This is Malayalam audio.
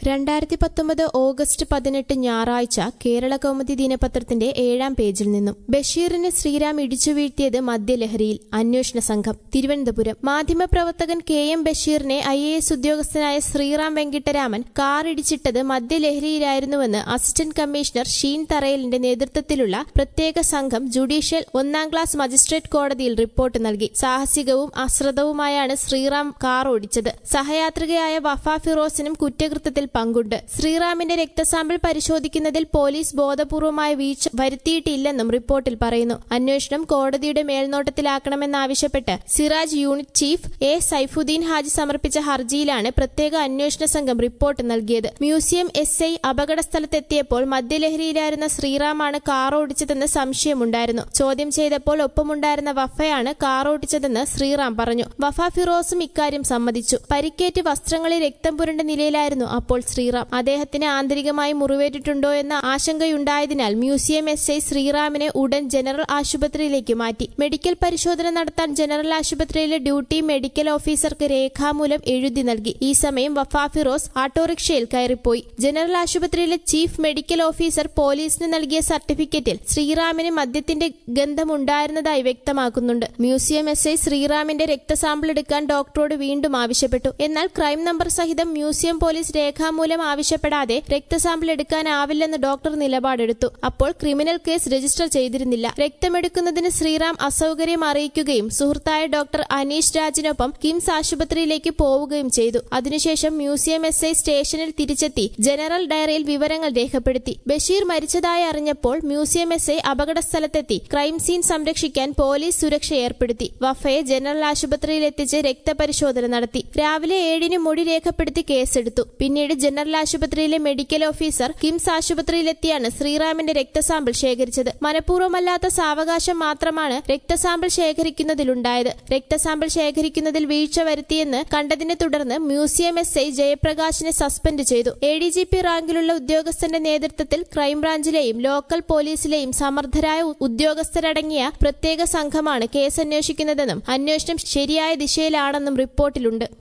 രണ്ടായിരത്തി പത്തൊമ്പത് ഓഗസ്റ്റ് പതിനെട്ട് ഞായറാഴ്ച കേരള കൗമുദി ദിനപത്രത്തിന്റെ ഏഴാം പേജിൽ നിന്നും ബഷീറിനെ ശ്രീറാം ഇടിച്ചു വീഴ്ത്തിയത് മദ്യലഹരിയിൽ അന്വേഷണ സംഘം തിരുവനന്തപുരം മാധ്യമപ്രവർത്തകൻ കെ എം ബഷീറിനെ ഐ എ എസ് ഉദ്യോഗസ്ഥനായ ശ്രീറാം വെങ്കിട്ടരാമൻ കാർ ഇടിച്ചിട്ടത് മദ്യലഹരിയിലായിരുന്നുവെന്ന് അസിസ്റ്റന്റ് കമ്മീഷണർ ഷീൻ തറയലിന്റെ നേതൃത്വത്തിലുള്ള പ്രത്യേക സംഘം ജുഡീഷ്യൽ ഒന്നാം ക്ലാസ് മജിസ്ട്രേറ്റ് കോടതിയിൽ റിപ്പോർട്ട് നൽകി സാഹസികവും അശ്രദ്ധവുമായാണ് ശ്രീറാം കാർ ഓടിച്ചത് സഹയാത്രികയായ വഫ ഫിറോസിനും കുറ്റകൃത്യത്തിൽ പങ്കുണ്ട് ശ്രീറാമിന്റെ രക്തസാമ്പിൾ പരിശോധിക്കുന്നതിൽ പോലീസ് ബോധപൂർവമായ വീഴ്ച വരുത്തിയിട്ടില്ലെന്നും റിപ്പോർട്ടിൽ പറയുന്നു അന്വേഷണം കോടതിയുടെ മേൽനോട്ടത്തിലാക്കണമെന്നാവശ്യപ്പെട്ട് Siraj unit chief A Saifuddin Haji സമർപ്പിച്ച ഹർജിയിലാണ് പ്രത്യേക അന്വേഷണ സംഘം റിപ്പോർട്ട് നൽകിയത് മ്യൂസിയം എസ് ഐ അപകടസ്ഥലത്തെത്തിയപ്പോൾ മദ്യലഹരിയിലായിരുന്ന ശ്രീറാമാണ് കാർ ഓടിച്ചതെന്ന് സംശയമുണ്ടായിരുന്നു ചോദ്യം ചെയ്തപ്പോൾ ഒപ്പമുണ്ടായിരുന്ന വഫയാണ് കാർ ഓടിച്ചതെന്ന് ശ്രീറാം പറഞ്ഞു വഫ ഫിറോസും ഇക്കാര്യം സമ്മതിച്ചു പരിക്കേറ്റ് വസ്ത്രങ്ങളിൽ രക്തം പുരണ്ട നിലയിലായിരുന്നു അപ്പോൾ ശ്രീറാം അദ്ദേഹത്തിന് ആന്തരികമായി മുറിവേറ്റിട്ടുണ്ടോ എന്ന ആശങ്കയുണ്ടായതിനാൽ മ്യൂസിയം എസ് ഐ ശ്രീറാമിനെ ഉടൻ ജനറൽ ആശുപത്രിയിലേക്ക് മാറ്റി മെഡിക്കൽ പരിശോധന നടത്താൻ ജനറൽ ആശുപത്രിയിലെ ഡ്യൂട്ടി മെഡിക്കൽ ഓഫീസർക്ക് രേഖാമൂലം എഴുതി നൽകി ഈ സമയം വഫ ഫിറോസ് ഓട്ടോറിക്ഷയിൽ കയറിപ്പോയി ജനറൽ ആശുപത്രിയിലെ ചീഫ് മെഡിക്കൽ ഓഫീസർ പോലീസിന് നൽകിയ സർട്ടിഫിക്കറ്റിൽ ശ്രീറാമിന് മദ്യത്തിന്റെ ഗന്ധമുണ്ടായിരുന്നതായി വ്യക്തമാക്കുന്നുണ്ട് മ്യൂസിയം എസ് ഐ ശ്രീറാമിന്റെ രക്തസാമ്പിൾ എടുക്കാൻ ഡോക്ടറോട് വീണ്ടും ആവശ്യപ്പെട്ടു എന്നാൽ ക്രൈം നമ്പർ സഹിതം മ്യൂസിയം പോലീസ് രേഖാമൂലം ആവശ്യപ്പെടാതെ രക്തസാമ്പിൾ എടുക്കാനാവില്ലെന്ന് ഡോക്ടർ നിലപാടെടുത്തു അപ്പോൾ ക്രിമിനൽ കേസ് രജിസ്റ്റർ ചെയ്തിരുന്നില്ല രക്തമെടുക്കുന്നതിന് ശ്രീറാം അസൗകര്യം അറിയിക്കുകയും സുഹൃത്തായ ഡോക്ടർ അനീഷ് രാജിനൊപ്പം കിംസ് ആശുപത്രിയിലേക്ക് പോവുകയും ചെയ്തു അതിനുശേഷം മ്യൂസിയം എസ് ഐ സ്റ്റേഷനിൽ തിരിച്ചെത്തി ജനറൽ ഡയറിയിൽ വിവരങ്ങൾ രേഖപ്പെടുത്തി ബഷീർ മരിച്ചതായി അറിഞ്ഞപ്പോൾ മ്യൂസിയം എസ് ഐ അപകടസ്ഥലത്തെത്തി ക്രൈം സീൻ സംരക്ഷിക്കാൻ പോലീസ് സുരക്ഷ ഏർപ്പെടുത്തി വഫയെ ജനറൽ ആശുപത്രിയിൽ എത്തിച്ച് രക്തപരിശോധന നടത്തി രാവിലെ ഏഴിന് മൊഴി രേഖപ്പെടുത്തി കേസെടുത്തു പിന്നീട് ജനറൽ ആശുപത്രിയിലെ മെഡിക്കൽ ഓഫീസർ കിംസ് ആശുപത്രിയിലെത്തിയാണ് ശ്രീറാമിന്റെ രക്തസാമ്പിൾ ശേഖരിച്ചത് മനഃപൂർവ്വമല്ലാത്ത സാവകാശം മാത്രമാണ് രക്തസാമ്പിൾ ശേഖരിക്കുന്നതിലുണ്ടായത് രക്തസാമ്പിൾ ശേഖരിക്കുന്നതിൽ വീഴ്ച വരുത്തിയെന്ന് കണ്ടതിനെ തുടർന്ന് മ്യൂസിയം എസ് ഐ ജയപ്രകാശിനെ സസ്പെൻഡ് ചെയ്തു എ ഡി ജി പി റാങ്കിലുള്ള ഉദ്യോഗസ്ഥന്റെ നേതൃത്വത്തിൽ ക്രൈംബ്രാഞ്ചിലെയും ലോക്കൽ പോലീസിലെയും സമർത്ഥരായ ഉദ്യോഗസ്ഥരടങ്ങിയ പ്രത്യേക സംഘമാണ് കേസ് അന്വേഷിക്കുന്നതെന്നും അന്വേഷണം ശരിയായ ദിശയിലാണെന്നും റിപ്പോർട്ടിലുണ്ട്